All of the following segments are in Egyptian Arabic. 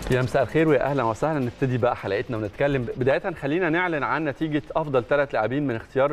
يا مساء الخير ويا اهلا وسهلا نبتدي بقى حلقتنا ونتكلم بدايه خلينا نعلن عن نتيجه افضل ثلاث لاعبين من اختيار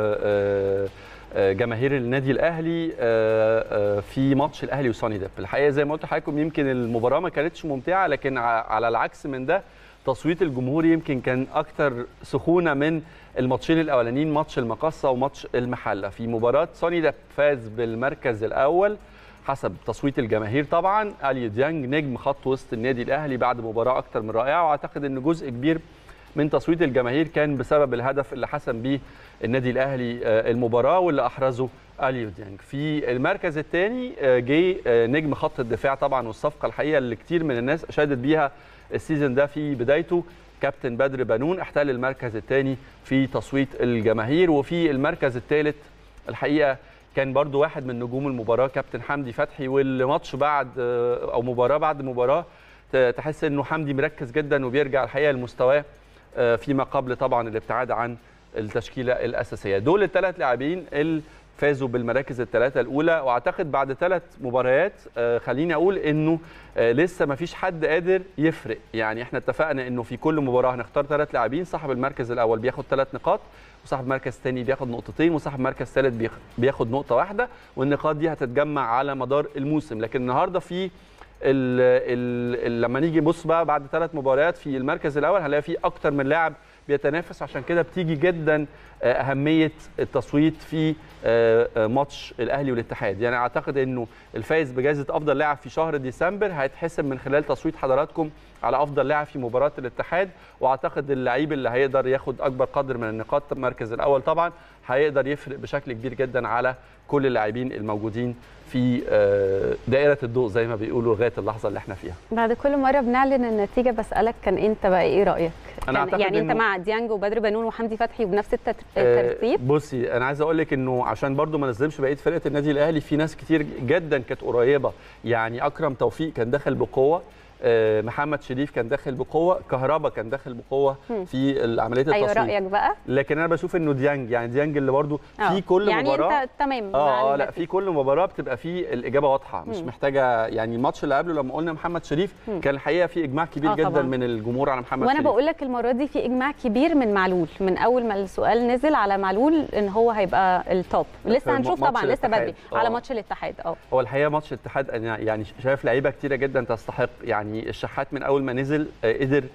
آه، آه، جماهير النادي الاهلي آه، آه، في ماتش الاهلي وسوني ديب الحقيقه زي ما قلت لحضراتكم يمكن المباراه ما كانتش ممتعه لكن ع- على العكس من ده تصويت الجمهور يمكن كان اكتر سخونه من الماتشين الاولانيين ماتش المقصه وماتش المحله في مباراه سوني ديب فاز بالمركز الاول حسب تصويت الجماهير طبعا اليو ديانج نجم خط وسط النادي الاهلي بعد مباراه اكتر من رائعه واعتقد ان جزء كبير من تصويت الجماهير كان بسبب الهدف اللي حسم بيه النادي الاهلي آه، المباراه واللي احرزه اليو ديانج في المركز الثاني جه آه، نجم خط الدفاع طبعا والصفقه الحقيقه اللي كتير من الناس اشادت بيها السيزون ده في بدايته كابتن بدر بنون احتل المركز الثاني في تصويت الجماهير وفي المركز الثالث الحقيقه كان برضو واحد من نجوم المباراه كابتن حمدي فتحي والماتش بعد آه، او مباراه بعد مباراه ت- تحس انه حمدي مركز جدا وبيرجع الحقيقه لمستواه آه، فيما قبل طبعا الابتعاد عن التشكيله الاساسيه دول الثلاث لاعبين اللي فازوا بالمراكز الثلاثه الاولى واعتقد بعد ثلاث مباريات آه، خليني اقول انه آه، لسه ما فيش حد قادر يفرق يعني احنا اتفقنا انه في كل مباراه هنختار ثلاث لاعبين صاحب المركز الاول بياخد ثلاث نقاط وصاحب مركز ثاني بياخد نقطتين وصاحب مركز ثالث بيخ- بياخد نقطه واحده والنقاط دي هتتجمع على مدار الموسم لكن النهارده في ال ال ال لما نيجي نبص بقى بعد ثلاث مباريات في المركز الاول هنلاقي في اكتر من لاعب بيتنافس عشان كده بتيجي جدا آه، اهميه التصويت في آه، آه، ماتش الاهلي والاتحاد يعني اعتقد انه الفايز بجائزه افضل لاعب في شهر ديسمبر هيتحسب من خلال تصويت حضراتكم على افضل لاعب في مباراه الاتحاد واعتقد اللعيب اللي هيقدر ياخد اكبر قدر من النقاط المركز الاول طبعا هيقدر يفرق بشكل كبير جدا على كل اللاعبين الموجودين في آه، دائره الضوء زي ما بيقولوا لغايه اللحظه اللي احنا فيها بعد كل مره بنعلن النتيجه بسالك كان انت بقى ايه رايك أنا كان أعتقد يعني انت إنه- مع ديانج وبدر بنون وحمدي فتحي وبنفس التت- آه، الترتيب بصي انا عايز اقول لك انه عشان برضو ما نظلمش بقيه فرقه النادي الاهلي في ناس كتير جدا كانت قريبه يعني اكرم توفيق كان داخل بقوه آه، محمد شريف كان داخل بقوه كهربا كان داخل بقوه مم. في عمليه التصويت ايوه رايك بقى لكن انا بشوف انه ديانج يعني ديانج اللي برضو آه. في كل يعني مباراه انت تمام مع اه اه لا النتيجة. في كل مباراه بتبقى في الاجابه واضحه مش مم. محتاجه يعني الماتش اللي قبله لما قلنا محمد شريف مم. كان الحقيقه في اجماع كبير آه جدا طبعاً. من الجمهور على محمد وانا شريف بقول لك المره دي في اجماع كبير من معلول من اول ما السؤال نزل على معلول ان هو هيبقى التوب في لسه هنشوف ماتش طبعا لسه الاتحاد. بدري آه. على ماتش الاتحاد اه هو الحقيقه ماتش الاتحاد انا يعني شايف لعيبه كتيره جدا تستحق يعني الشحات من اول ما نزل آه، قدر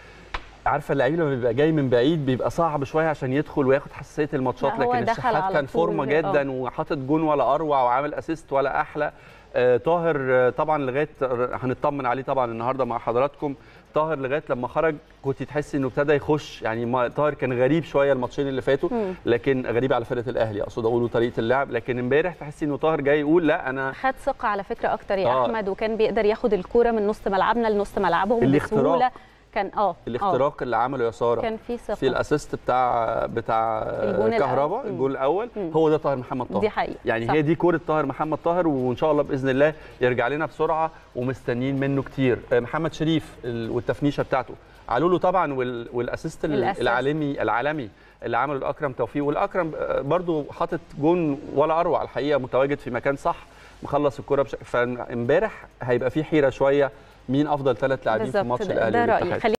عارفه اللعيب لما بيبقى جاي من بعيد بيبقى صعب شويه عشان يدخل وياخد حساسيه الماتشات لا، هو لكن دخل الشحات على كان طول، فورمه آه. جدا وحاطط جون ولا اروع وعامل اسيست ولا احلى آه، طاهر آه، طبعا لغايه هنطمن عليه طبعا النهارده مع حضراتكم طاهر لغايه لما خرج كنت تحسي انه ابتدى يخش يعني ما طاهر كان غريب شويه الماتشين اللي فاتوا مم. لكن غريب على فرقه الاهلي اقصد اقوله طريقه اللعب لكن امبارح تحسي انه طاهر جاي يقول لا انا خد ثقه على فكره اكتر يا آه. احمد وكان بيقدر ياخد الكوره من نص ملعبنا لنص ملعبهم الاختراق. بسهوله كان اه آه. الاختراق اللي عمله يا ساره كان في ثقه في الاسيست بتاع بتاع الجون الأول. كهربا مم. الجول الاول مم. هو ده طاهر محمد طاهر دي حقيقه يعني صح. هي دي كوره طاهر محمد طاهر وان شاء الله باذن الله يرجع لنا بسرعه ومستنيين منه كتير آه، محمد شريف ال- والتفنيشه بتاعته علوله طبعا وال- والاسيست ال- الأسيست. العالمي العالمي اللي عمله الاكرم توفيق والاكرم آه، برضو حاطط جون ولا اروع الحقيقه متواجد في مكان صح مخلص الكره بشكل فامبارح هيبقى في حيره شويه مين افضل ثلاث لاعبين في بالظبط ماتش ده- الاهلي ده رايي والاتحاد خلينا